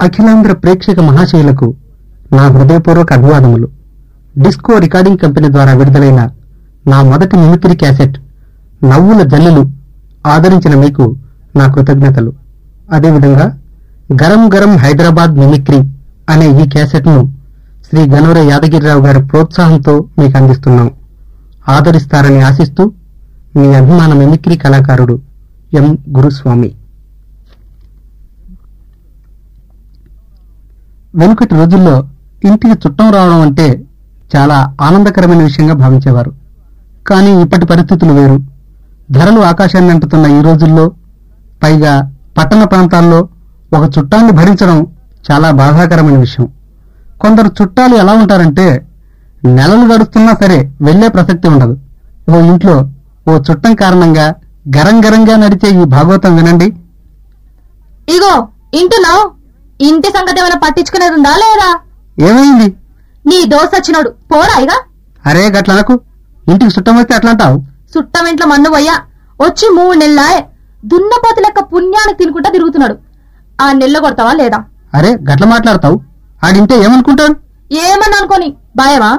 అఖిలాంధ్ర ప్రేక్షక మహాశయులకు నా హృదయపూర్వక అభివాదములు డిస్కో రికార్డింగ్ కంపెనీ ద్వారా విడుదలైన నా మొదటి మిమిక్రీ క్యాసెట్ నవ్వుల జల్లులు ఆదరించిన మీకు నా కృతజ్ఞతలు అదేవిధంగా గరం గరం హైదరాబాద్ మిమిక్రీ అనే ఈ క్యాసెట్ను శ్రీ గనవర యాదగిరిరావు గారి ప్రోత్సాహంతో మీకు అందిస్తున్నాం ఆదరిస్తారని ఆశిస్తూ మీ అభిమాన మిమిక్రీ కళాకారుడు ఎం గురుస్వామి వెనుకటి రోజుల్లో ఇంటికి చుట్టం రావడం అంటే చాలా ఆనందకరమైన విషయంగా భావించేవారు కానీ ఇప్పటి పరిస్థితులు వేరు ధరలు ఆకాశాన్ని అంటుతున్న ఈ రోజుల్లో పైగా పట్టణ ప్రాంతాల్లో ఒక చుట్టాన్ని భరించడం చాలా బాధాకరమైన విషయం కొందరు చుట్టాలు ఎలా ఉంటారంటే నెలలు గడుస్తున్నా సరే వెళ్లే ప్రసక్తి ఉండదు ఓ ఇంట్లో ఓ చుట్టం కారణంగా గరం గరంగా నడిచే ఈ భాగవతం వినండి ఇగో ఇంటున్నావు ఇంటి సంగతి ఏమైనా పట్టించుకునేది ఉందా లేదా ఏమైంది నీ దోశ వచ్చినోడు పోరా ఇక అరే గట్లనకు ఇంటికి చుట్టం వస్తే అట్లా అంటావు సుట్టం ఇంట్లో మన్ను పోయ్యా వచ్చి మూడు నెలలాయే దున్నపోతు లెక్క పుణ్యానికి తినుకుంటా తిరుగుతున్నాడు ఆ నెల్ల కొడతావా లేదా అరే గట్ల మాట్లాడతావు ఆడింటే ఏమనుకుంటాడు ఏమన్నా అనుకోని భయమా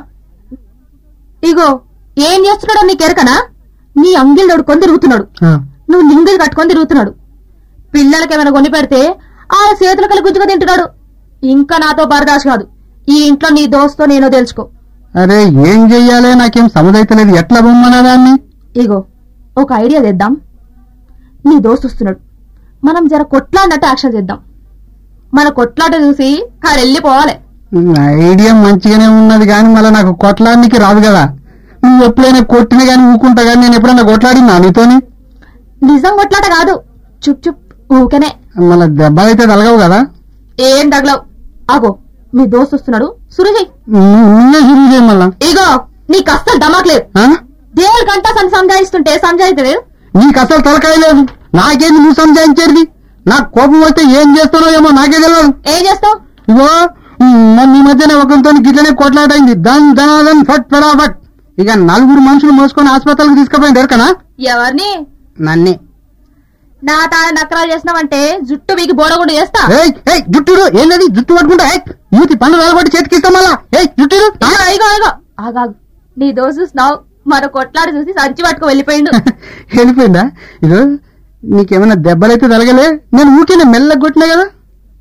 ఇగో ఏం చేస్తున్నాడో నీకెరకనా నీ అంగిల్ దొడుకొని తిరుగుతున్నాడు ఆ, నువ్వు నింగిల్ కట్టుకొని తిరుగుతున్నాడు పిల్లలకి ఏమైనా కొని పెడితే ఆ చేతులు కలి గుజ్జుగా తింటున్నాడు ఇంకా నాతో బరదాష్ కాదు ఈ ఇంట్లో నీ దోస్తో నేనో తెలుసుకో అరే ఏం చెయ్యాలే నాకేం సమదైతలేదు ఎట్లా బొమ్మనా దాన్ని ఇగో ఒక ఐడియా చేద్దాం నీ దోస్తు వస్తున్నాడు మనం జర కొట్లాడినట్టు యాక్షన్ చేద్దాం మన కొట్లాట చూసి కాడెళ్ళిపోవాలి ఐడియా మంచిగానే ఉన్నది కానీ మళ్ళీ నాకు కొట్లాడనికి రాదు కదా నువ్వు ఎప్పుడైనా కొట్టినా కానీ ఊకుంటా కానీ నేను ఎప్పుడైనా కొట్లాడినా నీతోని నిజం కొట్లాట కాదు చుప్ చుప్ ఊకనే మళ్ళీ దెబ్బ అయితే తలగవు కదా ఏం తగలవు ఆగో మీ దోస్తు వస్తున్నాడు సురుజీ నువ్వు నువ్వే షురూ చేయి మళ్ళా ఇగో నీకు అస్సలు దమాక్లేదు ఆ? దేవుడికంటా సన్ సంజాయిస్తుంటే సంజాయితలేదు నీకు అసలు తలకాయ లేదు నాకేంది నువ్వు సంజాయించేది నాకు కోపం వస్తే ఏం చేస్తానో ఏమో నాకే తెలియదు ఏం చేస్తావు ఇగో మొన్న ఈ మధ్యనే ఒకరితో గిట్లనే కొట్లాటైంది దన్ దన్ ఫట్ ఫట్ ఇక నలుగురు మనుషులు మోసుకొని ఆసుపత్రికి తీసుకుపోయింది ఎరకనా ఎవరిని నన్నే నా తాళ నకరాలు చేసినావంటే జుట్టు వీకి బోడగుండు చేస్తా ఏయ్ ఏయ్ జుట్టుడు ఏంటది జుట్టు పట్టుకుంటా ఏయ్ మూతి పన్ను వేలబట్టి చేతికిస్తాం మళ్ళా ఏయ్ జుట్టుడు ఆ? ఇగో ఇగో ఇగో ఆగాగు నీ దోస్తు చూసినావు మరో కొట్లాడి చూసి సంచి పట్టుకు వెళ్ళిపోయిండు వెళ్ళిపోయిందా ఇగో నీకేమైనా దెబ్బలైతే తలగలే నేను ఊరికే మెల్లగా కొట్టినా కదా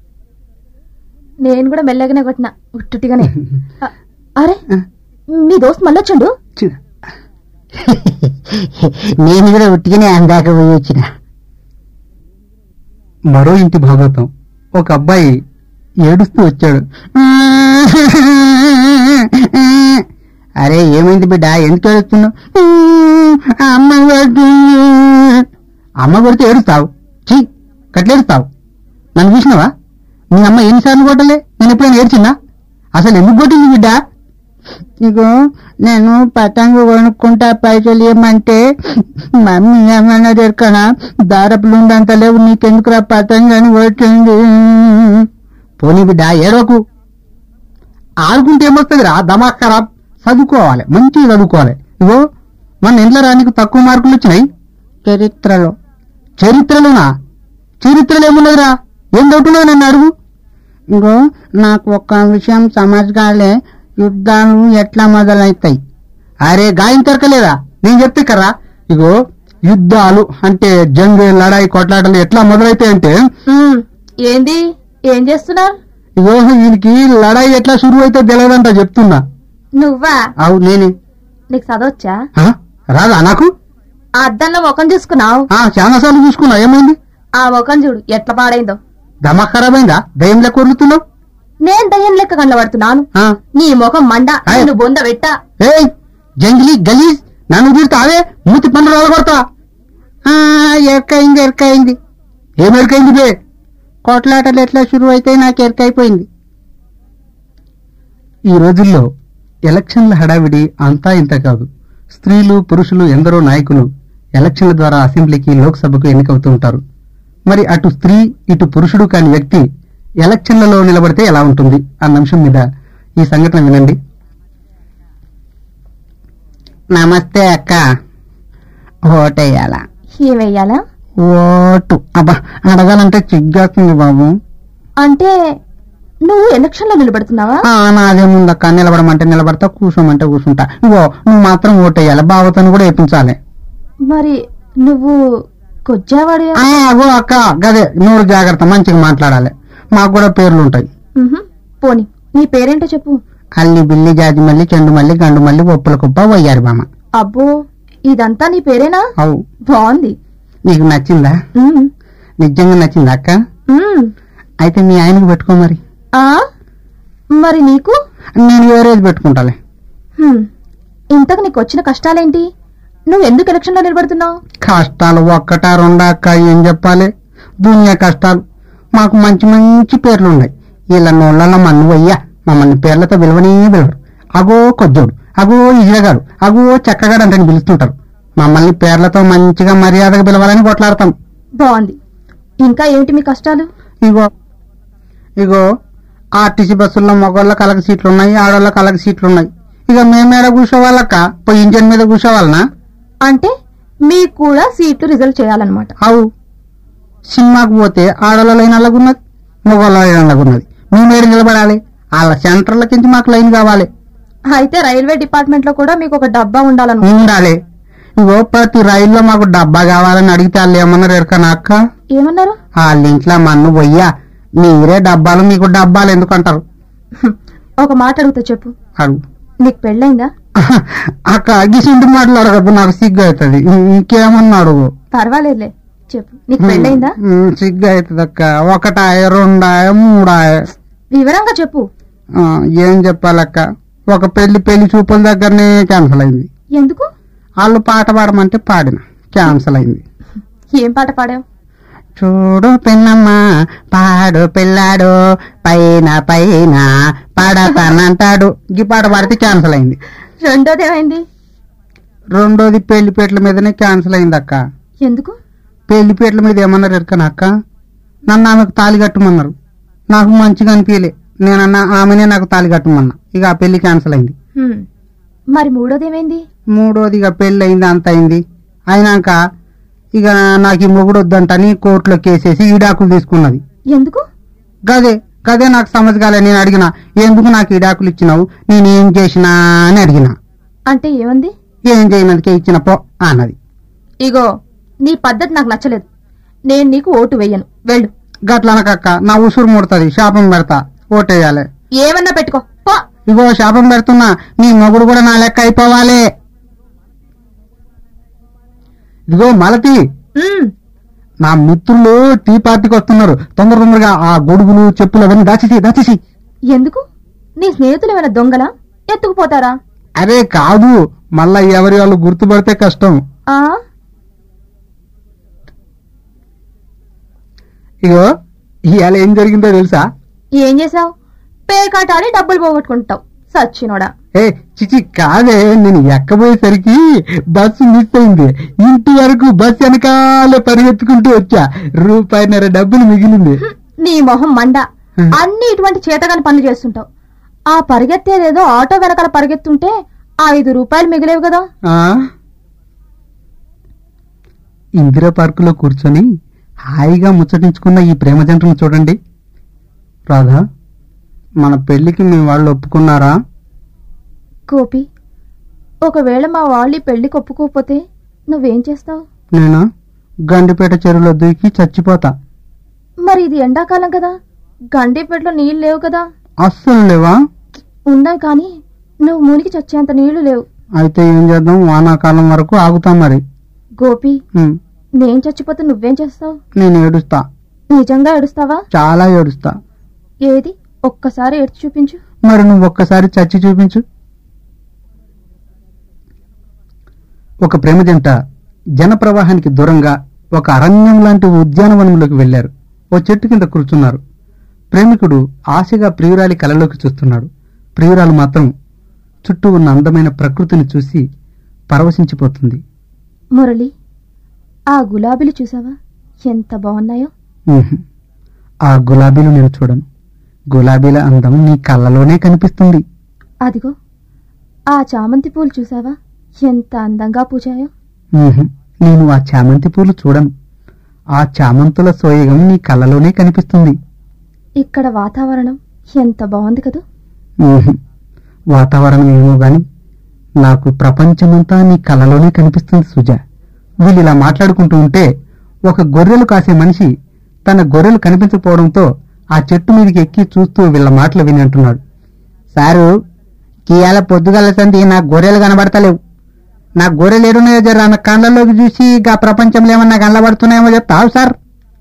నేను కూడా మెల్లగానే కొట్టిన ఉట్టుటిగానే అ- అరే మీ దోస్త్ మళ్ళీ వచ్చిండు చి- నేను కూడా ఉట్టిగానే అందాక పోయి వచ్చిన మరో ఇంటి భాగవతం ఒక అబ్బాయి ఏడుస్తూ వచ్చాడు అరే ఏమైంది బిడ్డ ఎందుకు ఏడుస్తున్నావు అమ్మ కొడుతుంది అమ్మ కొడితే ఏడుస్తావు చీ కట్లేడుస్తావు నన్ను చూసినావా మీ అమ్మ ఎన్నిసార్లు కొట్టలే నేను ఎప్పుడైనా ఏడ్చిందా అసలు ఎందుకు కొట్టింది బిడ్డ ఇగో నేను పతంగు కొనుక్కుంటా పైసలు ఏమంటే మమ్మీ ఏమన్నా దొరకనా దారపులు ఉండంత లేవు నీకెందుకురా పతంగు అని కొట్టింది పోనీ బిడ్డ ఏడవకు ఆడుకుంటే ఏమొస్తుంది రా దమాక్ ఖరాబ్ చదువుకోవాలి మంచిగా చదువుకోవాలి ఇగో మన ఇంట్లో రానికి తక్కువ మార్కులు వచ్చినాయి చరిత్రలో చరిత్రలోనా చరిత్రలో ఏమున్నదిరా ఏం డౌట్ ఉన్నది నన్ను అడుగు ఇంకో నాకు ఒక్క విషయం సమాజ్ కాలే యుద్ధాలు ఎట్లా మొదలవుతాయి అరే గాయం తరకలేదా నేను చెప్తే కరా ఇగో యుద్ధాలు అంటే జంగ్ లడాయి కొట్లాటలు ఎట్లా మొదలైతాయి అంటే ఉమ్, ఏంది ఏం చేస్తున్నారు ఇగో వీనికి లడాయి ఎట్లా షురువు అయితే తెలియదంట చెప్తున్నా నువ్వా అవు నేనే నీకు చదవచ్చా ఆ? రాదా నాకు ఆ అద్దంలో ముఖం చూసుకున్నావు ఆ చాలా సార్లు చూసుకున్నా ఏమైంది ఆ ముఖం చూడు ఎట్లా పాడైందో దమా ఖరాబ్ అయిందా దయ్యం లెక్క వదులుతున్నావు నేను దయ్యం లెక్క కనబడుతున్నాను ఆ? నీ ముఖం మండ ఆయ్. నేను బొంద పెట్టా ఏయ్ జంగిలీ గలీజ్ నన్ను తిడతావే మూతి పనులు రాలగొడతా ఎరకైంది ఎరకైంది ఏం ఎరకైంది బే కొట్లాటలు ఎట్లా షురువు అయితే నాకు ఎరకైపోయింది ఈ రోజుల్లో ఎలక్షన్ల హడావిడి అంతా ఇంత కాదు స్త్రీలు పురుషులు ఎందరో నాయకులు ఎలక్షన్ల ద్వారా అసెంబ్లీకి లోక్సభకు ఎన్నికవుతూ ఉంటారు మరి అటు స్త్రీ ఇటు పురుషుడు కాని వ్యక్తి ఎలక్షన్లలో నిలబడితే ఎలా ఉంటుంది అన్న అంశం మీద ఈ సంఘటన వినండి నమస్తే అక్క ఓటేయాలా ఏమేయాలా ఓటు అబ్బా అడగాలంటే చిగ్గేస్తుంది బాబు అంటే నువ్వు ఎలక్షన్ లో నిలబడుతున్నావా ఆ, నాదేముందక్క నిలబడమంటే నిలబడతా కూర్చోమంటే కూర్చుంటా ఇగో నువ్వు మాత్రం ఓటేయాలి బావతను కూడా వేయించాలి మరి నువ్వు కొజ్జావాడి ఆ, అగో అక్క గదే నోరు జాగ్రత్త మంచిగా మాట్లాడాలి మాకు కూడా పేర్లు ఉంటాయి పోని నీ పేరేంటో చెప్పు అల్లి బిల్లి జాతి మల్లి చెండు మల్లి గండు మల్లి ఒప్పుల కుప్ప వయ్యారి బామ అబ్బో ఇదంతా నీ పేరేనా అవు బాగుంది నీకు నచ్చిందా ఉమ్, నిజంగా నచ్చిందా అక్క ఉమ్. అయితే మీ ఆయనకు పెట్టుకో మరి ఆ మరి నీకు నేను వేరేది పెట్టుకుంటాలే హ్మ్. ఇంతకు నీకు వచ్చిన కష్టాలేంటి నువ్వు ఎందుకు ఎలక్షన్ లో నిలబడుతున్నావు కష్టాలు ఒక్కటా రెండా అక్క ఏం చెప్పాలి దునియా కష్టాలు మాకు మంచి మంచి పేర్లు ఉన్నాయి వీళ్ళ నోళ్ళలో మన్ను వయ్యా మమ్మల్ని పేర్లతో పిలవనే పిలవరు అగో కొజ్జోడు అగో ఇజగాడు అగో చెక్కగాడు అంటే పిలుస్తుంటారు మమ్మల్ని పేర్లతో మంచిగా మర్యాదగా పిలవాలని కొట్లాడతాం బాగుంది ఇంకా ఏమిటి మీ కష్టాలు ఇగో ఇగో ఆర్టీసీ బస్సుల్లో మగవాళ్ళ కలక సీట్లు ఉన్నాయి ఆడవాళ్ళ కలక సీట్లు ఉన్నాయి ఇక మేమేడ కూర్చోవాలక్క పోయి ఇంజన్ మీద కూర్చోవాలనా అంటే మీకు కూడా సీట్లు రిజల్ట్ చేయాలన్నమాట అవు సినిమాకు పోతే ఆడవాళ్ళ లైన్ అలాగున్నది మగవాళ్ళ లైన్ అలాగున్నది మేము ఏడు నిలబడాలి వాళ్ళ సెంటర్ల కింద మాకు లైన్ కావాలి అయితే రైల్వే డిపార్ట్మెంట్ లో కూడా మీకు ఒక డబ్బా ఉండాలన్నమాట ఉండాలి ఇగో ప్రతి రైల్లో మాకు డబ్బా కావాలని అడిగితే వాళ్ళు ఏమన్నారు ఎరకనా అక్క ఏమన్నారు వాళ్ళ ఇంట్లో మన్ను పోయ్యా మీరే డబ్బాలు మీకు డబ్బాలు ఎందుకంటారు హ్మ్. ఒక మాట అడుగుతా చెప్పు అడుగు నీకు పెళ్ళైందా అక్క గిసింటి మాట్లాడకపోతే నాకు సిగ్గు అవుతుంది ఇంకేమన్నా అడుగు పర్వాలేదులే చెప్పు నీకు పెళ్ళైందా ఉమ్, సిగ్గు అవుతుంది అక్క ఒకటాయ రెండాయ మూడాయ వివరంగా చెప్పు ఆ, ఏం చెప్పాలక్క ఒక పెళ్లి పెళ్లి చూపుల దగ్గరనే క్యాన్సిల్ అయింది ఎందుకు వాళ్ళు పాట పాడమంటే పాడిన క్యాన్సిల్ అయింది ఏం పాట పాడావు చూడు పిన్నమ్మ పాడు పిల్లాడు పైన పైన పాడతానంటాడు ఈ పాట పాడితే క్యాన్సిల్ అయింది రెండోది ఏమైంది రెండోది పెళ్లిపేటల మీదనే క్యాన్సిల్ అయింది అక్క ఎందుకు పెళ్లిపేటల మీద ఏమన్నారు ఎరకనా అక్క నన్ను ఆమెకు తాళి కట్టమన్నారు నాకు మంచిగా అనిపించలే నేనన్నా ఆమెనే నాకు తాళి కట్టమన్నా ఇక ఆ పెళ్లి క్యాన్సిల్ అయింది హ్మ్. మరి మూడోది ఏమైంది మూడోది ఇక పెళ్లి అయింది అంత అయింది అయినాక ఇక నాకు ఈ మొగుడు వద్దంటని కోర్టులో కేసేసి ఈడాకులు తీసుకున్నది ఎందుకు గదే గదే నాకు సమజ్ కాలే నేను అడిగిన ఎందుకు నాకు ఈడాకులు ఇచ్చినావు నేను ఏం చేసినా అని అడిగిన అంటే ఏమంది ఏం చేయనందుకే ఇచ్చిన పో అన్నది ఇగో నీ పద్ధతి నాకు నచ్చలేదు నేను నీకు ఓటు వెయ్యను వెళ్ళు గట్లనకక్క నా ఉసురు ముడుతుంది శాపం పెడతా ఓటేయాలి ఏమన్నా పెట్టుకో పో ఇగో శాపం పెడుతున్నా నీ మొగుడు కూడా నా లెక్క అయిపోవాలి ఇదిగో మలతి ఉమ్, నా మిత్రులు టీ పార్టీకి వస్తున్నారు తొందర తొందరగా ఆ గొడుగులు చెప్పులు అవన్నీ దాచేసి దాచేసి ఎందుకు నీ స్నేహితులు ఏమైనా దొంగలా ఎత్తుకుపోతారా అరే కాదు మళ్ళా ఎవరి వాళ్ళు గుర్తుపడితే కష్టం ఆ ఇగో ఇవాళ ఏం జరిగిందో తెలుసా ఏం చేసావు పేకాట ఆడి డబ్బులు పోగొట్టుకుంటావు సచ్చినోడా ఏ చిచి కాదే నేను ఎక్కబోయేసరికి బస్సు మిస్ అయింది ఇంటి వరకు బస్సు వెనకాలే పరిగెత్తుకుంటూ వచ్చా రూపాయిన్నర డబ్బులు మిగిలింది హ్మ్, నీ మొహం మండ అన్ని ఇటువంటి చేతగాని పనులు చేస్తుంటావు ఆ పరిగెత్తేదేదో ఆటో వెనకాల పరిగెత్తుంటే ఐదు రూపాయలు మిగిలేవు కదా ఆ ఇందిరా పార్కులో కూర్చొని హాయిగా ముచ్చటించుకున్న ఈ ప్రేమ జంటను చూడండి రాధా మన పెళ్లికి మీ వాళ్ళు ఒప్పుకున్నారా గోపి ఒకవేళ మా వాళ్ళు ఈ పెళ్లికి ఒప్పుకోకపోతే నువ్వేం చేస్తావు నేను గండిపేట చెరువులో దూకి చచ్చిపోతా మరి ఇది ఎండాకాలం కదా గండిపేటలో నీళ్లు లేవు కదా అస్సలు లేవా ఉన్నాయి కానీ నువ్వు మునిగి చచ్చేంత నీళ్లు లేవు అయితే ఏం చేద్దాం వానాకాలం వరకు ఆగుతాం మరి గోపి ఉమ్, నేను చచ్చిపోతే నువ్వేం చేస్తావు నేను ఏడుస్తా నిజంగా ఏడుస్తావా చాలా ఏడుస్తా ఏది ఒక్కసారి ఏడ్చి చూపించు మరి నువ్వు ఒక్కసారి చచ్చి చూపించు ఒక ప్రేమ జంట జనప్రవాహానికి దూరంగా ఒక అరణ్యం లాంటి ఉద్యానవనంలోకి వెళ్లారు ఓ చెట్టు కింద కూర్చున్నారు ప్రేమికుడు ఆశగా ప్రియురాలి కలలోకి చూస్తున్నాడు ప్రియురాలు మాత్రం చుట్టూ ఉన్న అందమైన ప్రకృతిని చూసి పరవశించిపోతుంది మురళి ఆ గులాబీలు చూసావా ఎంత బాగున్నాయో ఉహుం. ఆ గులాబీలు నేను చూడను గులాబీల అందం నీ కళ్ళలోనే కనిపిస్తుంది అదిగో ఆ చామంతి పూలు చూసావా ఎంత అందంగా పూజాయో ఉహుం. నేను ఆ చామంతి పూలు చూడను ఆ చామంతుల సోయగం నీ కళ్ళలోనే కనిపిస్తుంది ఇక్కడ వాతావరణం ఎంత బాగుంది కదా ఊహు. వాతావరణం ఏమో గాని నాకు ప్రపంచమంతా నీ కళ్ళలోనే కనిపిస్తుంది సుజ వీళ్ళు ఇలా మాట్లాడుకుంటూ ఉంటే ఒక గొర్రెలు కాసే మనిషి తన గొర్రెలు కనిపించకపోవడంతో ఆ చెట్టు మీదకి ఎక్కి చూస్తూ వీళ్ళ మాటలు విని అంటున్నాడు సారు కియాల పొద్దుగల సంది నా గొర్రెలు కనబడతలేవు నా గొర్రెలు ఏడున్నాయో జర నా కళ్ళలోకి చూసి గా ప్రపంచంలో ఏమన్నా కనబడుతున్నాయేమో చెప్తావు సార్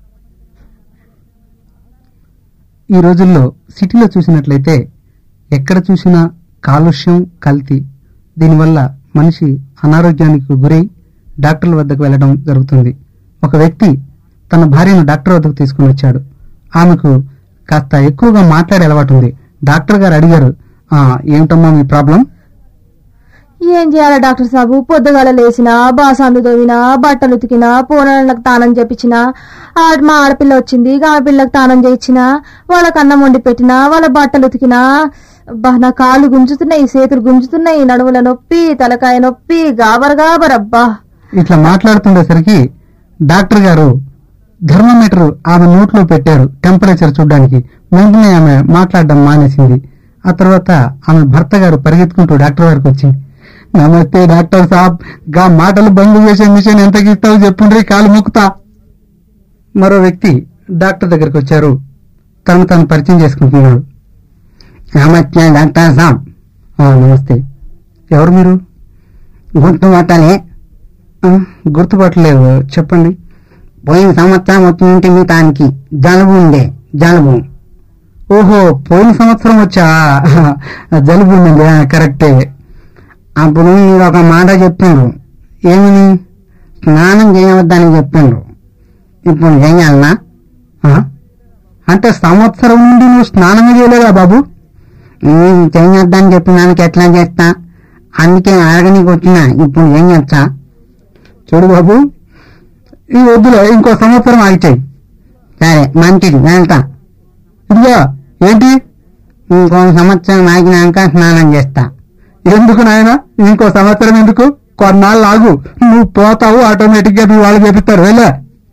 ఈ రోజుల్లో సిటీలో చూసినట్లయితే ఎక్కడ చూసినా కాలుష్యం కల్తీ దీనివల్ల మనిషి అనారోగ్యానికి గురై డాక్టర్ల వద్దకు వెళ్ళడం జరుగుతుంది ఒక వ్యక్తి తన భార్యను డాక్టర్ వద్దకు తీసుకుని వచ్చాడు ఆమెకు కాస్త ఎక్కువగా మాట్లాడే అలవాటు ఉంది డాక్టర్ గారు అడిగారు "ఆ, ఏమిటమ్మా మీ ప్రాబ్లం ఏం చేయాలి డాక్టర్ సాబు పొద్దుగాల లేచినా బాసాందు తోవినా బట్టలు ఉతికినా పూనలకు తానం చేపించినా ఆడ మా ఆడపిల్ల వచ్చింది ఇక ఆ పిల్లకి తానం చేయించినా వాళ్ళకి అన్నం వండి పెట్టినా వాళ్ళ బట్టలు ఉతికినా అబ్బా నా కాళ్ళు గుంజుతున్నాయి చేతులు గుంజుతున్నాయి నడుముల నొప్పి తలకాయ నొప్పి గాబర్ గాబర్ అబ్బా ఇట్లా మాట్లాడుతుండేసరికి డాక్టర్ గారు థర్మోమీటర్ ఆమె నోట్లో పెట్టారు టెంపరేచర్ చూడడానికి వెంటనే ఆమె మాట్లాడడం మానేసింది ఆ తర్వాత ఆమె భర్త గారు పరిగెత్తుకుంటూ డాక్టర్ గారికి వచ్చి నమస్తే డాక్టర్ సాబ్ గా మాటలు బంద్ చేసే మిషన్ ఎంతకి ఇస్తావు చెప్పుండ్రి కాలు మొక్కుతా మరో వ్యక్తి డాక్టర్ దగ్గరికి వచ్చారు తను తను పరిచయం చేసుకుంటున్నాడు నమస్తే డాక్టర్ సాబ్ "ఆ, నమస్తే ఎవరు మీరు గుర్తుపట్టాలి ఆ, గుర్తుపట్టలేదు చెప్పండి పోయిన సంవత్సరం వచ్చింటే మీ తానికి జలుబు ఉండే జలుబు ఓహో పోయిన సంవత్సరం వచ్చా జలుబు ఉంది ఆ, కరెక్టే అప్పుడు మీరు ఒక మాట చెప్పిండ్రు ఏమని స్నానం చేయవద్దని చెప్పిండ్రు ఇప్పుడు చేయాలనా ఆ? అంటే సంవత్సరం నుండి నువ్వు స్నానమే చేయలేదా బాబు నేను చేయొద్దని చెప్పినానికి ఎట్లా చేస్తా అందుకే అడగనీకి వచ్చిన ఇప్పుడు ఏం చేస్తా చూడు బాబు ఈ వద్దులే ఇంకో సంవత్సరం ఆగిచ్చాయి సరే మంచిది వెళ్తా ఇదిగో ఏంటి ఇంకో సంవత్సరం ఆగినాక స్నానం చేస్తా ఎందుకు నాయన ఇంకో సంవత్సరం ఎందుకు కొన్నాళ్ళు ఆగు నువ్వు పోతావు ఆటోమేటిక్ గా మీ వాళ్ళు చేపిస్తారు వెళ్ళా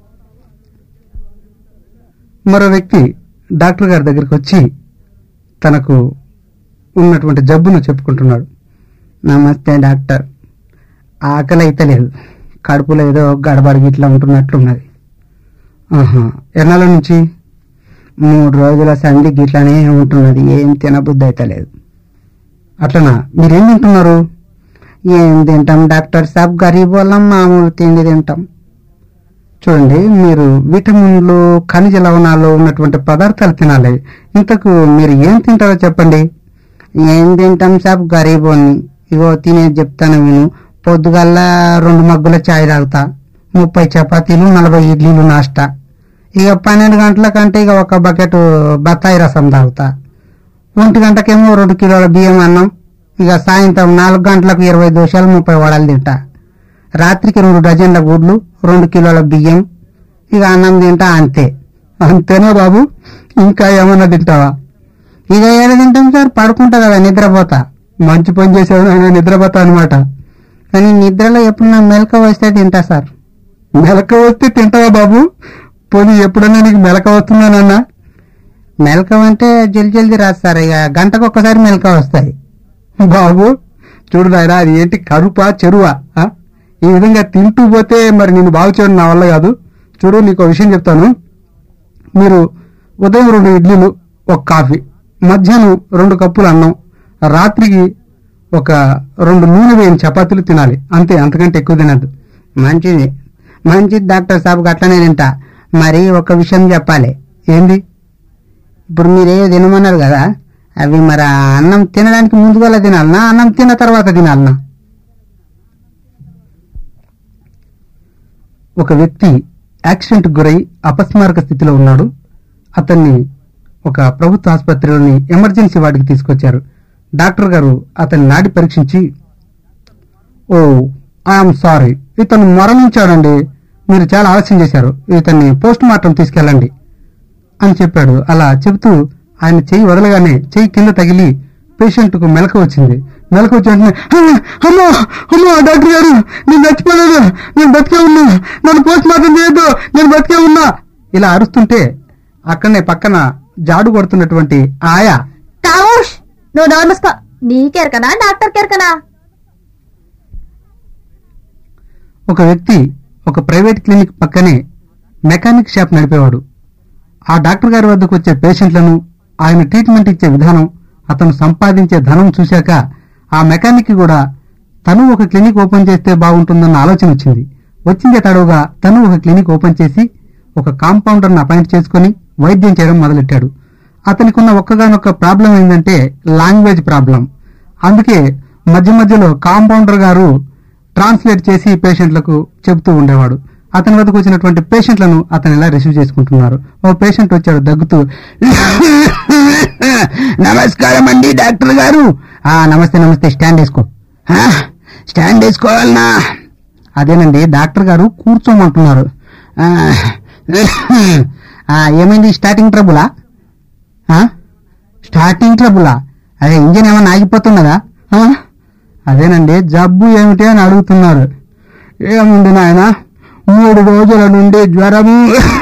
మరో వ్యక్తి డాక్టర్ గారి దగ్గరికి వచ్చి తనకు ఉన్నటువంటి జబ్బును చెప్పుకుంటున్నాడు నమస్తే డాక్టర్ ఆకలి అయితే లేదు కడుపులో ఏదో గడబడి గిట్లా ఉంటున్నట్లున్నది ఆహా ఎన్నాళ్ళ నుంచి మూడు రోజుల సంధి గిట్లనే ఉంటున్నది ఏం తినబుద్ధి అయితే లేదు అట్లనా మీరేం తింటున్నారు ఏం తింటాం డాక్టర్ సాబ్ గరీబ్ వాళ్ళం మామూలు తిండి తింటాం చూడండి మీరు విటమిన్లు ఖనిజ లవణాలు ఉన్నటువంటి పదార్థాలు తినాలి ఇంతకు మీరు ఏం తింటారో చెప్పండి ఏం తింటాం సాబ్ గరీబోని ఇగో తినేది చెప్తాను విను పొద్దుగల్లా రెండు మగ్గుల చాయ్ తాగుతా ముప్పై చపాతీలు నలభై ఇడ్లీలు నాస్టా ఇక పన్నెండు గంటల కంటే ఇక ఒక బకెట్ బత్తాయి రసం తాగుతా ఒంటి గంటకేమో రెండు కిలోల బియ్యం అన్నం ఇక సాయంత్రం నాలుగు గంటలకు ఇరవై దోశలు ముప్పై వడలు తింటా రాత్రికి రెండు డజన్ల గుడ్లు రెండు కిలోల బియ్యం ఇక అన్నం తింటా అంతే అంతేనా బాబు ఇంకా ఏమన్నా తింటావా ఇక ఏడ తింటాం సార్ పడుకుంటా కదా నిద్రపోతా మంచి పని చేసేది ఆయన నిద్రపోతా అనమాట కానీ నిద్రలో ఎప్పుడు నా మెలక వస్తే తింటా సార్ మెలక వస్తే తింటావా బాబు పోనీ ఎప్పుడన్నా నీకు మెలక వస్తుందానన్నా మెలక అంటే జల్ది జల్ది రాదు సార్ ఇక గంటకు ఒక్కసారి మెలక వస్తాయి బాబు చూడు నాయనా అది ఏంటి కరుపా చెరువా ఆ? ఈ విధంగా తింటూ పోతే మరి నేను బాగు చేయడం నా వల్ల కాదు చూడు నీకు ఒక విషయం చెప్తాను మీరు ఉదయం రెండు ఇడ్లీలు ఒక కాఫీ మధ్యాహ్నం రెండు కప్పులు అన్నం రాత్రికి ఒక రెండు నూనె వేయని చపాతీలు తినాలి అంతే అంతకంటే ఎక్కువ తినద్దు మంచిది మంచిది డాక్టర్ సాబ్ అట్లనే తింటా మరి ఒక విషయం చెప్పాలి ఏంది ఇప్పుడు మీరే తినమన్నారు కదా అవి మరి ఆ అన్నం తినడానికి ముందుగా తినాలనా అన్నం తిన్న తర్వాత తినాలనా ఒక వ్యక్తి యాక్సిడెంట్ గురై అపస్మారక స్థితిలో ఉన్నాడు అతన్ని ఒక ప్రభుత్వ ఆసుపత్రిలోని ఎమర్జెన్సీ వార్డుకి తీసుకొచ్చారు డాక్టర్ గారు అతన్ని నాడి పరీక్షించి ఓ ఐఎమ్ సారీ ఇతను మరణించాడండి మీరు చాలా ఆలస్యం చేశారు ఇతన్ని పోస్ట్ మార్టం తీసుకెళ్ళండి అని చెప్పాడు అలా చెబుతూ ఆయన చెయ్యి వదలగానే చెయ్యి కింద తగిలి పేషెంట్ కు మెలక వచ్చింది మెలక వచ్చి వెంటనే "అమ్మా, అమ్మో అమ్మో డాక్టర్ గారు నేను చచ్చిపోలేదు నేను బతికే ఉన్నా నన్ను పోస్ట్ మార్టం చేయొద్దు నేను బతికే ఉన్నా ఇలా అరుస్తుంటే అక్కడనే పక్కన జాడు కొడుతున్నటువంటి ఆయా కావుష్ నువ్వు నోరు మూసుకో నీకెరకనా డాక్టర్ కెరకనా ఒక వ్యక్తి ఒక ప్రైవేట్ క్లినిక్ పక్కనే మెకానిక్ షాప్ నడిపేవాడు ఆ డాక్టర్ గారి వద్దకు వచ్చే పేషెంట్లను ఆయన ట్రీట్మెంట్ ఇచ్చే విధానం అతను సంపాదించే ధనం చూశాక ఆ మెకానిక్ కూడా తను ఒక క్లినిక్ ఓపెన్ చేస్తే బాగుంటుందన్న ఆలోచన వచ్చింది వచ్చిందే తడవుగా తను ఒక క్లినిక్ ఓపెన్ చేసి ఒక కాంపౌండర్ను అపాయింట్ చేసుకుని వైద్యం చేయడం మొదలెట్టాడు అతనికి ఉన్న ఒక్కగానొక్క ప్రాబ్లం ఏంటంటే లాంగ్వేజ్ ప్రాబ్లం అందుకే మధ్య మధ్యలో కాంపౌండర్ గారు ట్రాన్స్లేట్ చేసి పేషెంట్లకు చెబుతూ ఉండేవాడు అతని వద్దకు వచ్చినటువంటి పేషెంట్లను అతను ఎలా రిసీవ్ చేసుకుంటున్నారు ఓ పేషెంట్ వచ్చాడు దగ్గుతూ నమస్కారం అండి డాక్టర్ గారు ఆ నమస్తే నమస్తే స్టాండ్ వేసుకో "ఆ, స్టాండ్ వేసుకోవాలనా అదేనండి డాక్టర్ గారు కూర్చోమంటున్నారు "ఆ, ఆ, ఏమైంది స్టార్టింగ్ ట్రబులా ఆ? స్టార్టింగ్ ట్రబులా అదే ఇంజన్ ఏమన్నా ఆగిపోతున్నదా ఆ? అదేనండి జబ్బు ఏమిటి అని అడుగుతున్నారు ఏముంది నాయన మూడు రోజుల నుండి జ్వరము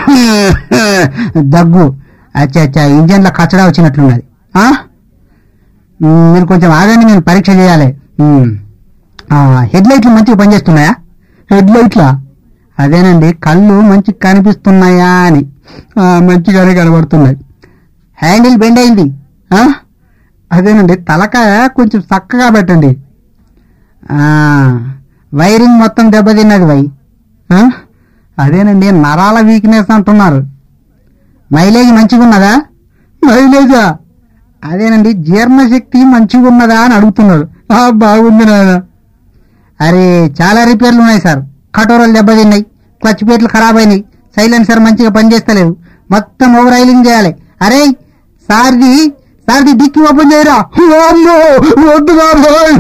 దగ్గు అచ్చా అచ్చా ఇంజన్లో కచ్చడా వచ్చినట్లున్నది ఆ? మ్, మీరు కొంచెం ఆగండి నేను పరీక్ష చేయాలి మ్. ఆ, హెడ్ లైట్లు మంచిగా పనిచేస్తున్నాయా హెడ్ లైట్లా అదేనండి కళ్ళు మంచిగా కనిపిస్తున్నాయా అని ఆ, మంచిగానే కనబడుతున్నాయి హ్యాండిల్ బెండ్ అయింది ఆ? అదేనండి తలకాయ కొంచెం చక్కగా పెట్టండి ఆ, వైరింగ్ మొత్తం దెబ్బతిన్నది వై ఆ? అదేనండి నరాల వీక్నెస్ అంటున్నారు మైలేజ్ మంచిగా ఉన్నదా మైలేజా అదేనండి జీర్ణశక్తి మంచిగా ఉన్నదా అని అడుగుతున్నారు ఆ, బాగుంది నాయన అరే చాలా రిపేర్లు ఉన్నాయి సార్ కటోరలు దెబ్బతిన్నాయి క్లచ్ ప్లేట్లు ఖరాబ్ అయినాయి సైలెన్సర్ మంచిగా పనిచేస్తలేదు మొత్తం ఓవర్ ఆయిలింగ్ చేయాలి అరే సార్ది సార్ది డిక్కి ఓపెన్ చేయరా అమ్మో, వద్దు బాబోయ్.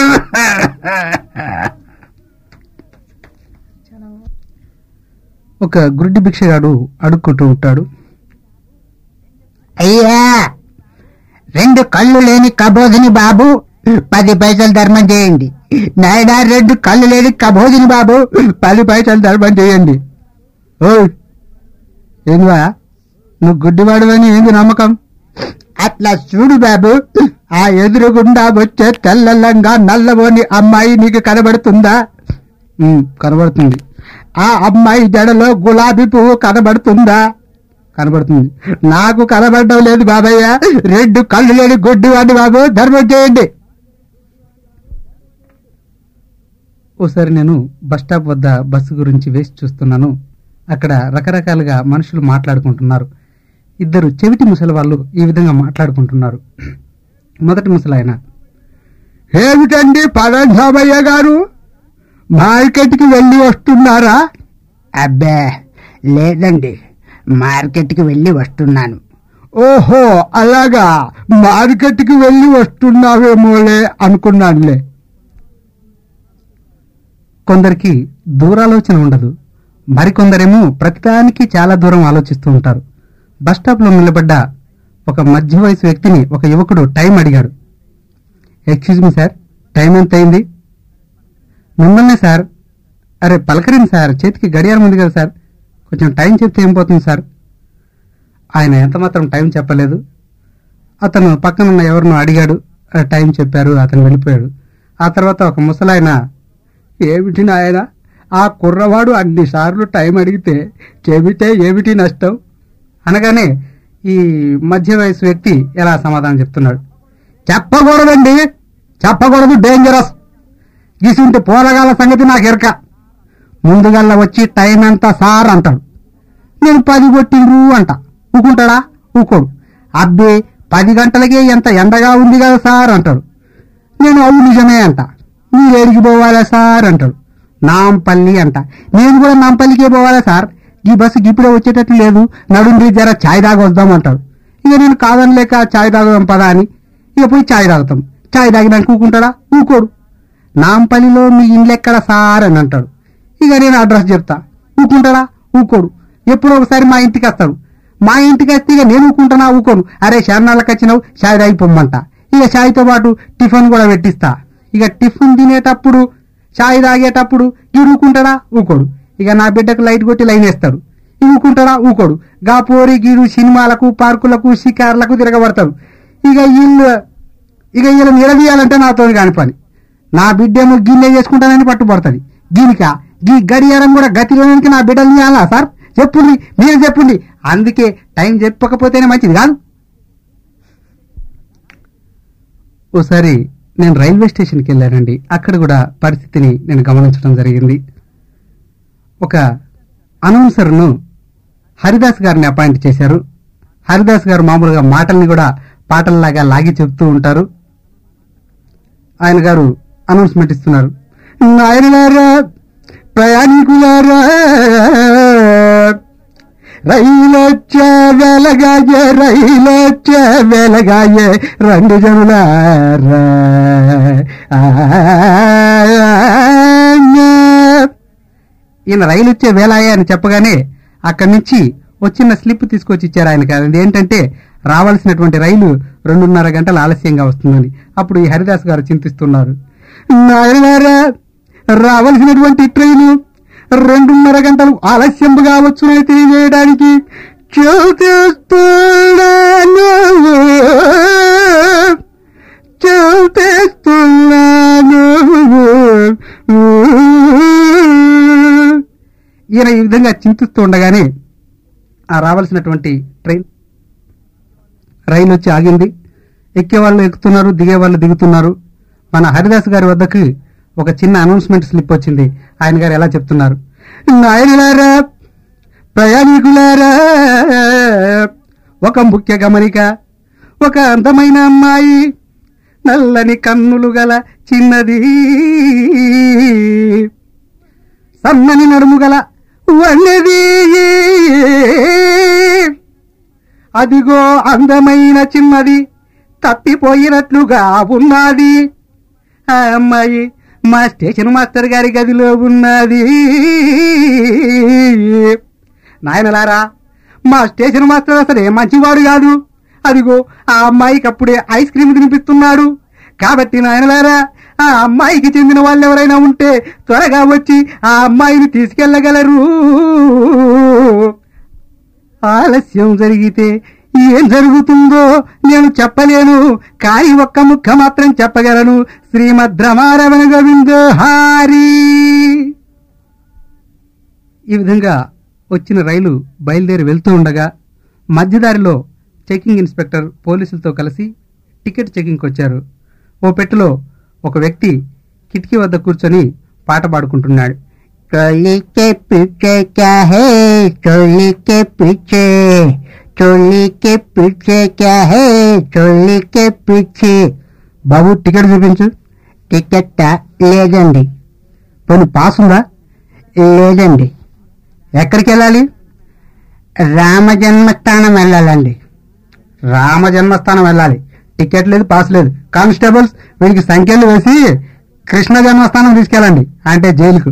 ఒక గుడ్డి భిక్షగాడు అడుక్కుంటూ ఉంటాడు అయ్యా రెండు కళ్ళు లేని కబోధిని బాబు పది పైసలు ధర్మం చేయండి నాయనా రెండు కళ్ళు లేని కబోధిని బాబు పది పైసలు ధర్మం చేయండి ఓయ్ ఏందివా నువ్వు గుడ్డివాడువని ఏంది నమ్మకం అట్లా చూడు బాబు ఆ ఎదురుగుండా వచ్చే తెల్లల్లంగా నల్లబోని అమ్మాయి నీకు కనబడుతుందా ఉమ్, కనబడుతుంది ఆ అమ్మాయి జడలో గులాబీ పువ్వు కనబడుతుందా కనబడుతుంది నాకు కనబడడం లేదు బాబయ్య రెండు కళ్ళు లేని గొడ్డివాడి బాబు ధర్మం చేయండి ఓసారి నేను బస్ స్టాప్ వద్ద బస్సు గురించి వేసి చూస్తున్నాను అక్కడ రకరకాలుగా మనుషులు మాట్లాడుకుంటున్నారు ఇద్దరు చెవిటి ముసలి వాళ్ళు ఈ విధంగా మాట్లాడుకుంటున్నారు మొదటి ముసలాయన ఏమిటండి పరంధామయ్య గారు మార్కెట్కి వెళ్ళి వస్తున్నారా అబ్బే లేదండి మార్కెట్కి వెళ్ళి వస్తున్నాను ఓహో అలాగా మార్కెట్కి వెళ్ళి వస్తున్నావేమోలే అనుకున్నానులే కొందరికి దూరాలోచన ఉండదు మరికొందరేమో ప్రతిదానికి చాలా దూరం ఆలోచిస్తూ ఉంటారు బస్ స్టాప్లో నిలబడ్డ ఒక మధ్య వయసు వ్యక్తిని ఒక యువకుడు టైం అడిగాడు ఎక్స్క్యూజ్ మీ సార్ టైం ఎంత అయింది మిమ్మల్నే సార్ అరే పలకరింది సార్ చేతికి గడియారం ఉంది కదా సార్ కొంచెం టైం చెప్తే ఏం పోతుంది సార్ ఆయన ఎంత మాత్రం టైం చెప్పలేదు అతను పక్కన ఉన్న ఎవరినో అడిగాడు ఆ టైం చెప్పారు అతను వెళ్ళిపోయాడు ఆ తర్వాత ఒక ముసలాయన ఏమిటి నాయన ఆ కుర్రవాడు అన్నిసార్లు టైం అడిగితే చెబితే ఏమిటి నష్టం అనగానే ఈ మధ్య వయసు వ్యక్తి ఎలా సమాధానం చెప్తున్నాడు చెప్పకూడదండి చెప్పకూడదు డేంజరస్ గీసుంటే పోరగాల సంగతి నాకు ఎరక ముందుగల్లా వచ్చి టైం ఎంత సార్ అంటాడు నేను పది కొట్టిండ్రు అంట ఊకుంటాడా ఊకోడు అబ్బే పది గంటలకే ఎంత ఎండగా ఉంది కదా సార్ అంటాడు నేను అవు నిజమే అంట మీరు ఏడికి పోవాలా సార్ అంటాడు నాంపల్లి అంట నేను కూడా నాంపల్లికే పోవాలా సార్ ఈ బస్సు ఇప్పుడే వచ్చేటట్టు లేదు నడుండి జర ఛాయ్ తాగి వద్దాం అంటాడు ఇక నేను కాదనలేక ఛాయ్ తాగుదాం పదా అని ఇక పోయి ఛాయ్ తాగుతాం ఛాయ్ తాగినాక ఊకుంటాడా ఊకోడు నాంపల్లిలో మీ ఇండ్లు ఎక్కడ సార్ అని అంటాడు ఇక నేను అడ్రస్ చెప్తా ఊకుంటాడా ఊకోడు ఎప్పుడో ఒకసారి మా ఇంటికి వస్తాడు మా ఇంటికి వస్తే ఇక నేను ఊకుంటానా ఊకోను అరే శరణాలకు వచ్చినావు చాయ్ తాగి పొమ్మంట ఇక చాయ్తో పాటు టిఫిన్ కూడా పెట్టిస్తా ఇక టిఫిన్ తినేటప్పుడు చాయ్ తాగేటప్పుడు ఈ ఊకుంటాడా ఊకోడు ఇక నా బిడ్డకు లైట్ కొట్టి లైన్ వేస్తాడు ఊకుంటాడా ఊకోడు గా పోరి గీరు సినిమాలకు పార్కులకు షికార్లకు తిరగబడతారు ఇక వీళ్ళు ఇక వీళ్ళు నిలదీయాలంటే నాతో కాని పని నా బిడ్డేమో గిన్నె చేసుకుంటానని పట్టుబడుతుంది గీనిక గీ గడియారం కూడా గతిలోనికి నా బిడ్డలు తీయాలా సార్ చెప్పుండి మీరు చెప్పుండి అందుకే టైం చెప్పకపోతేనే మంచిది కాదు ఓసారి నేను రైల్వే స్టేషన్కి వెళ్ళానండి అక్కడ కూడా పరిస్థితిని నేను గమనించడం జరిగింది ఒక అనౌన్సర్ను హరిదాస్ గారిని అపాయింట్ చేశారు హరిదాస్ గారు మామూలుగా మాటల్ని కూడా పాటల్లాగా లాగి చెప్తూ ఉంటారు ఆయన గారు అనౌన్స్మెంట్ ఇస్తున్నారు నాయనలారా ప్రయాణికులారా రైలొచ్చే వెలగాయే రైలొచ్చే వెలగాయే రెండు జనులారా ఈయన రైలు వచ్చే వేలాయే అని చెప్పగానే అక్కడి నుంచి ఒక చిన్న స్లిప్ తీసుకొచ్చి ఇచ్చారు ఆయనకి అది ఏంటంటే రావాల్సినటువంటి రైలు రెండున్నర గంటలు ఆలస్యంగా వస్తుందని అప్పుడు ఈ హరిదాస్ గారు చింతిస్తున్నారు నాయనారా రావాల్సినటువంటి ట్రైను రెండున్నర గంటలు ఆలస్యంగా వచ్చునని తెలియజేయడానికి చూపిస్తున్నాను చూపిస్తున్నాను ఈయన ఈ విధంగా చింతిస్తూ ఉండగానే ఆ రావాల్సినటువంటి ట్రైన్ రైలు వచ్చి ఆగింది ఎక్కే వాళ్ళు ఎక్కుతున్నారు దిగే వాళ్ళు దిగుతున్నారు మన హరిదాస్ గారి వద్దకు ఒక చిన్న అనౌన్స్మెంట్ స్లిప్ వచ్చింది ఆయన గారు ఎలా చెప్తున్నారు నాయనలారా ప్రయాణికులారా ఒక ముఖ్య గమనిక ఒక అందమైన అమ్మాయి నల్లని కన్నులు గల చిన్నది సన్నని నడుము గల వన్నది అదిగో అందమైన చిన్నది తప్పిపోయినట్లుగా ఉన్నది ఆ అమ్మాయి మా స్టేషన్ మాస్టర్ గారి గదిలో ఉన్నది నాయనలారా మా స్టేషన్ మాస్టర్ అసలు ఏ మంచివాడు కాదు అదిగో ఆ అమ్మాయికి అప్పుడే ఐస్ క్రీమ్ తినిపిస్తున్నాడు కాబట్టి నాయనలారా ఆ అమ్మాయికి చెందిన వాళ్ళు ఎవరైనా ఉంటే త్వరగా వచ్చి ఆ అమ్మాయిని తీసుకెళ్ళగలరు ఆలస్యం జరిగితే ఏం జరుగుతుందో నేను చెప్పలేను కానీ ఒక్క ముక్క మాత్రం చెప్పగలను శ్రీమద్ రమారమణ గోవిందో హారి ఈ విధంగా వచ్చిన రైలు బయలుదేరి వెళ్తూ ఉండగా మధ్యదారిలో చెకింగ్ ఇన్స్పెక్టర్ పోలీసులతో కలిసి టికెట్ చెకింగ్కి వచ్చారు ఓ పెట్టెలో ఒక వ్యక్తి కిటికీ వద్ద కూర్చొని పాట పాడుకుంటున్నాడు चोली के पीछे क्या है चोली के पीछे चोली के पीछे क्या है चोली के पीछे బాబు టికెట్ చూపించు టికెట్ లేదండి పోనీ పాస్ ఉందా లేదండి ఎక్కడికి వెళ్ళాలి రామ జన్మస్థానం వెళ్ళాలండి రామ జన్మస్థానం వెళ్ళాలి టికెట్ లేదు పాస్ లేదు కానిస్టేబుల్స్ వీరికి సంఖ్యలు వేసి కృష్ణ జన్మస్థానం తీసుకెళ్ళండి అంటే జైలుకు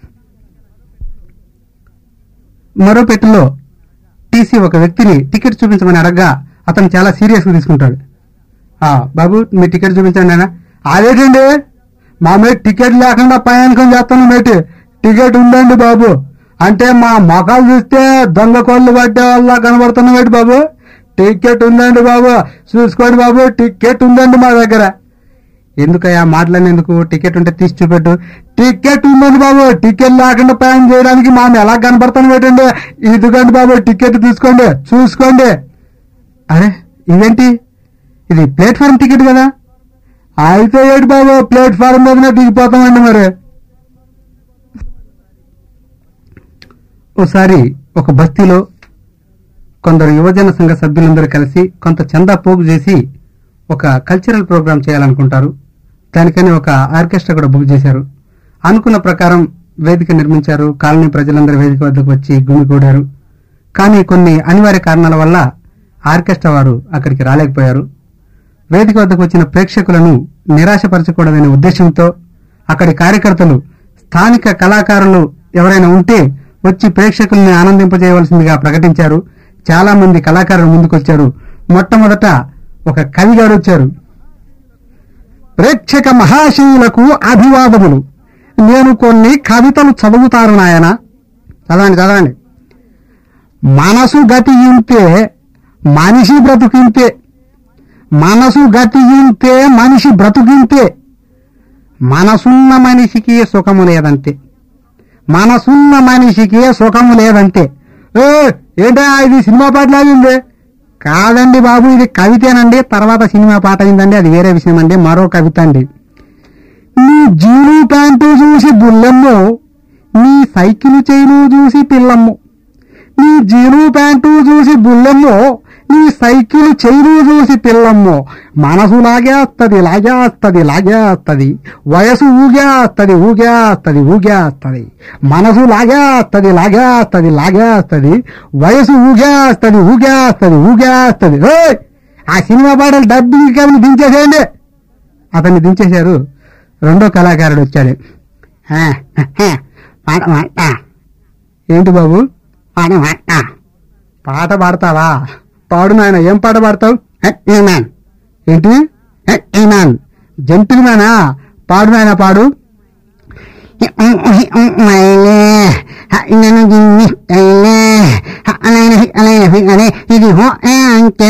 మరో పెట్టెలో టీసీ ఒక వ్యక్తిని టికెట్ చూపించమని అడగగా అతను చాలా సీరియస్గా తీసుకుంటాడు ఆ బాబు మీ టికెట్ చూపించండి ఆయన అదేంటండి మా మీద టికెట్ లేకుండా ప్రయాణికం చేస్తాను మేటి టికెట్ ఉందండి బాబు అంటే మా మొఖాలు చూస్తే దొంగ కోళ్ళు పట్టే వాళ్ళ కనబడుతున్నామేటి బాబు టికెట్ ఉందండి బాబు చూసుకోండి బాబు టికెట్ ఉందండి మా దగ్గర ఎందుకయ్యా మాట్లాడినందుకు టికెట్ ఉంటే తీసి చూపెట్టు టికెట్ ఉందండి బాబు టికెట్ లేకుండా ప్రయాణం చేయడానికి మాకు ఎలా కనబడతాను పెట్టండి ఇదిగోండి బాబు టికెట్ తీసుకోండి చూసుకోండి అరే ఇదేంటి ఇది ప్లాట్ఫామ్ టికెట్ కదా అయితే ఏంటి బాబు ప్లాట్ఫామ్ మీదనే దిగిపోతామండి మరి ఓసారి ఒక బస్తీలో కొందరు యువజన సంఘ సభ్యులందరూ కలిసి కొంత చందా పోగు చేసి ఒక కల్చరల్ ప్రోగ్రామ్ చేయాలనుకుంటారు దానికని ఒక ఆర్కెస్ట్రా కూడా బుక్ చేశారు అనుకున్న ప్రకారం వేదిక నిర్మించారు కాలనీ ప్రజలందరూ వేదిక వద్దకు వచ్చి గుమిగూడారు కానీ కొన్ని అనివార్య కారణాల వల్ల ఆర్కెస్ట్రా వారు అక్కడికి రాలేకపోయారు వేదిక వద్దకు వచ్చిన ప్రేక్షకులను నిరాశపరచకూడదనే ఉద్దేశంతో అక్కడి కార్యకర్తలు స్థానిక కళాకారులు ఎవరైనా ఉంటే వచ్చి ప్రేక్షకుల్ని ఆనందింపజేయవలసిందిగా ప్రకటించారు చాలా మంది కళాకారులు ముందుకొచ్చారు మొట్టమొదట ఒక కవి గారు వచ్చారు ప్రేక్షక మహాశయులకు అభివాదములు నేను కొన్ని కవితలు చదువుతారు నాయన చదవండి చదవండి మనసు గతి ఇంతే మనిషి బ్రతుకింతే మనసు గతి ఇంతే మనిషి బ్రతుకింతే మనసున్న మనిషికి సుఖము లేదంతే మనసున్న మనిషికి సుఖము లేదంతే ఏ ఏంటా ఇది సినిమా పాట లాగింది కాదండి బాబు ఇది కవితేనండి తర్వాత సినిమా పాట అయిందండి అది వేరే విషయం అండి మరో కవిత అండి నీ జీను ప్యాంటు చూసి బుల్లెమ్మో నీ సైకిల్ చైను చూసి పిల్లమ్ము నీ జీను ప్యాంటు చూసి బుల్లెమ్మో నీ సైకిల్ చైను చూసి పిల్లమ్మో మనసు లాగేస్తది లాగేస్తది లాగేస్తది వయసు ఊగేస్తది ఊగేస్తది ఊగేస్తది మనసు లాగేస్తది లాగేస్తది లాగేస్తది వయసు ఊగేస్తది ఊగేస్తది ఊగేస్తది ఏయ్! ఆ సినిమా పాటలు డబ్బింగ్ కవిని దించేసేయండి అతన్ని దించేశారు రెండో కళాకారుడు వచ్చాడు ఆ, ఆ, పాట పాడతా ఏంటి బాబు పాట పాడతా పాట పాడతావా పాడు నాయన ఏం పాట పాడతావు మ్యాన్ ఏంటి మ్యాన్ జంతులు మ్యానా పాడు నాయన పాడు నన్ను గిన్నె అలాగే అలాగే అదే ఇది హో అంటే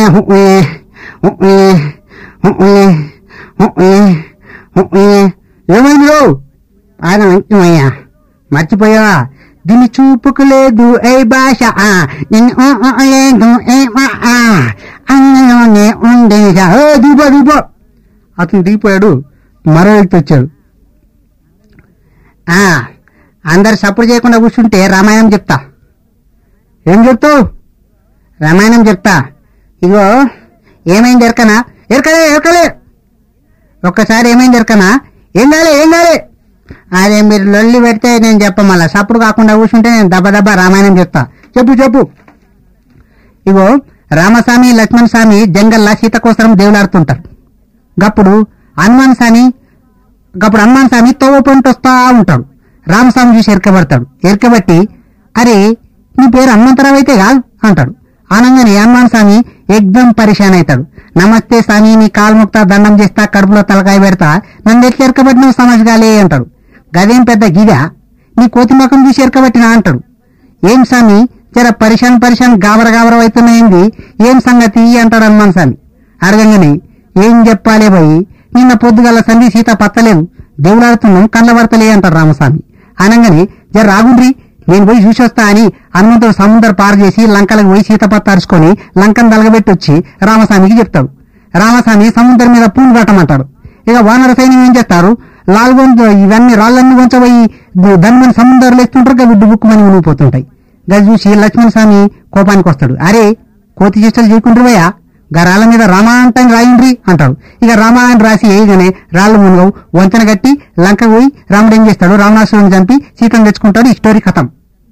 ఏమైంది పాదం అంకిమయ్యా మర్చిపోయావా దీని చూపుకు లేదు ఏ భాష ఆ, దీని ఊ ఊ లేదు ఏ మా ఆ, అందులోనే ఉండేసా ఓ దిగిపో దిగిపో అతను దిగిపోయాడు మరో వ్యక్తి వచ్చాడు ఆ, అందరు సపోర్ట్ చేయకుండా కూర్చుంటే రామాయణం చెప్తా ఏం చెప్తావు రామాయణం చెప్తా ఇగో ఏమైంది ఎరకనా ఎరకలే ఎరకలే ఒక్కసారి ఏమైంది ఎరకనా ఏం కాలే ఏం కాలే అదే మీరు లొల్లి పెడితే నేను చెప్ప మళ్ళా సప్పుడు కాకుండా కూర్చుంటే నేను దెబ్బ దెబ్బ రామాయణం చెప్తా చెప్పు చెప్పు ఇగో రామస్వామి లక్ష్మణ్ స్వామి జంగల్లా సీత కోసం దేవులాడుతుంటారు గప్పుడు హనుమాన్ స్వామి గప్పుడు హనుమాన్ స్వామి తోవ పంట వస్తా ఉంటాడు రామస్వామి చూసి ఎరకబడతాడు ఎరకబట్టి అరే నీ పేరు హనుమంతరావు అయితే కాదు అంటాడు ఆనంగానే హనుమాన్ స్వామి ఎగ్దం పరిశాన్ అవుతాడు నమస్తే స్వామి నీ కాలు ముక్తా దండం చేస్తా కడుపులో తలకాయ పెడతా నన్ను ఎట్లా ఎరకబట్టినావు సమస్యగాలే అంటాడు గదేం పెద్ద గిదా నీ కోతి ముఖం చూసి ఎరకబట్టినా అంటాడు ఏం స్వామి జర పరిశాన్ పరిశాన్ గాబర గాబర అవుతున్నాయింది ఏం సంగతి అంటాడు హనుమాన్ స్వామి అడగంగానే ఏం చెప్పాలే పోయి నిన్న పొద్దుగల సంధి సీత పత్తలేదు దేవులాడుతున్నాం కళ్ళ పడతలే అంటారు రామస్వామి అనగానే జర రాగుండ్రి నేను పోయి చూసొస్తా అని హనుమంతుడు సముద్రం పారు చేసి లంకలకు పోయి సీత పత్త అరుచుకొని లంకను దలగబెట్టి వచ్చి రామస్వామికి చెప్తాడు రామస్వామి సముద్రం మీద పూలు కట్టమంటాడు ఇక వానర సైన్యం ఏం చేస్తారు లాల్ వంచ ఇవన్నీ రాళ్ళన్నీ వంచబోయి దాని మీద సముద్రంలో వేస్తుంటారు కదా డుబుక్కుమని మునిగిపోతుంటాయి గది చూసి లక్ష్మణ స్వామి కోపానికి వస్తాడు అరే కోతి చేష్టలు చేయకుండ్రు భయ్యా గా రాళ్ళ మీద రామా అంటే రాయండ్రి అంటాడు ఇక రామా అని రాసి వేయగానే రాళ్ళు మునగవు వంతెన కట్టి లంక పోయి రాముడు ఏం చేస్తాడు రావణాసురుని చంపి సీతను తెచ్చుకుంటాడు ఈ స్టోరీ కథం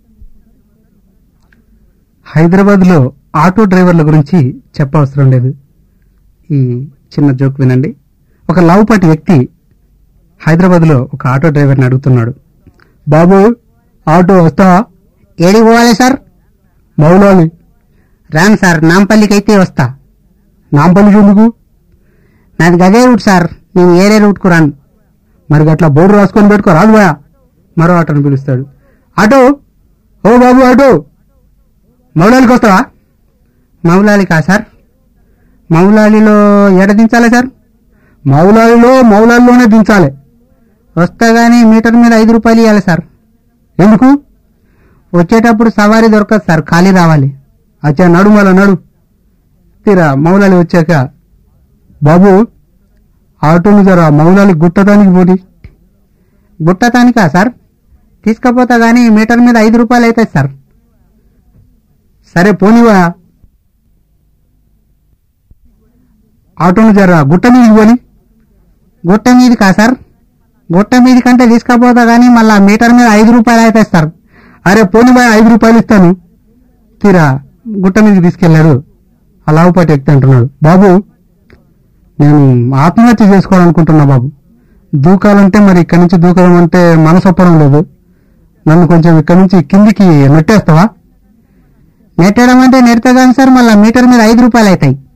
హైదరాబాద్ లో ఆటో డ్రైవర్ల గురించి చెప్పవసరం లేదు ఈ చిన్న జోక్ వినండి ఒక లావుపాటి వ్యక్తి హైదరాబాద్ లో ఒక ఆటో డ్రైవర్ని అడుగుతున్నాడు బాబు ఆటో వస్తావా ఏడికి పోవాలి సార్ మౌలాలి రాను సార్ నాంపల్లికి అయితే వస్తా నాంపల్లికి ఎందుకు నాది గదే రూట్ సార్ నేను ఏరే రూట్కు రాను మరి అట్లా బోర్డు రాసుకొని పెట్టుకో రాదు బా మరో ఆటోని పిలుస్తాడు ఆటో ఓ బాబు ఆటో మౌలాలికి వస్తావా మౌలాలికా సార్ మౌలాలిలో ఎడ దించాలి సార్ మౌలాలిలో మౌలాలిలోనే దించాలి వస్తా కానీ మీటర్ మీద ఐదు రూపాయలు ఇవ్వాలి సార్ ఎందుకు వచ్చేటప్పుడు సవారీ దొరకదు సార్ ఖాళీ రావాలి అచ్చా నడు మళ్ళా నడు తీరా మౌలాలి వచ్చాక బాబు ఆటోని జర మౌలాలి గుట్టడానికి పోటీ గుట్టటానికా సార్ తీసుకపోతా కానీ మీటర్ మీద ఐదు రూపాయలు అవుతాయి సార్ సరే పోనివా ఆటోని జర గుట్ట మీదకి పోని గుట్ట మీది కా సార్ గుట్ట మీది కంటే తీసుకపోతా కానీ మళ్ళా మీటర్ మీద ఐదు రూపాయలు అవుతాయి సార్ అరే పోని బాయ్ ఐదు రూపాయలు ఇస్తాను తీరా గుట్ట మీదకి తీసుకెళ్లాడు ఆ లావుపాటి వ్యక్తి అంటున్నాడు బాబు నేను ఆత్మహత్య చేసుకోవాలనుకుంటున్నా బాబు దూకాలంటే మరి ఇక్కడి నుంచి దూకడం అంటే మనసు ఒప్పడం లేదు నన్ను కొంచెం ఇక్కడి నుంచి కిందికి నెట్టేస్తావా నెట్టడం అంటే నెడతా కానీ సార్ మళ్ళీ మీటర్ మీద ఐదు రూపాయలు అవుతాయి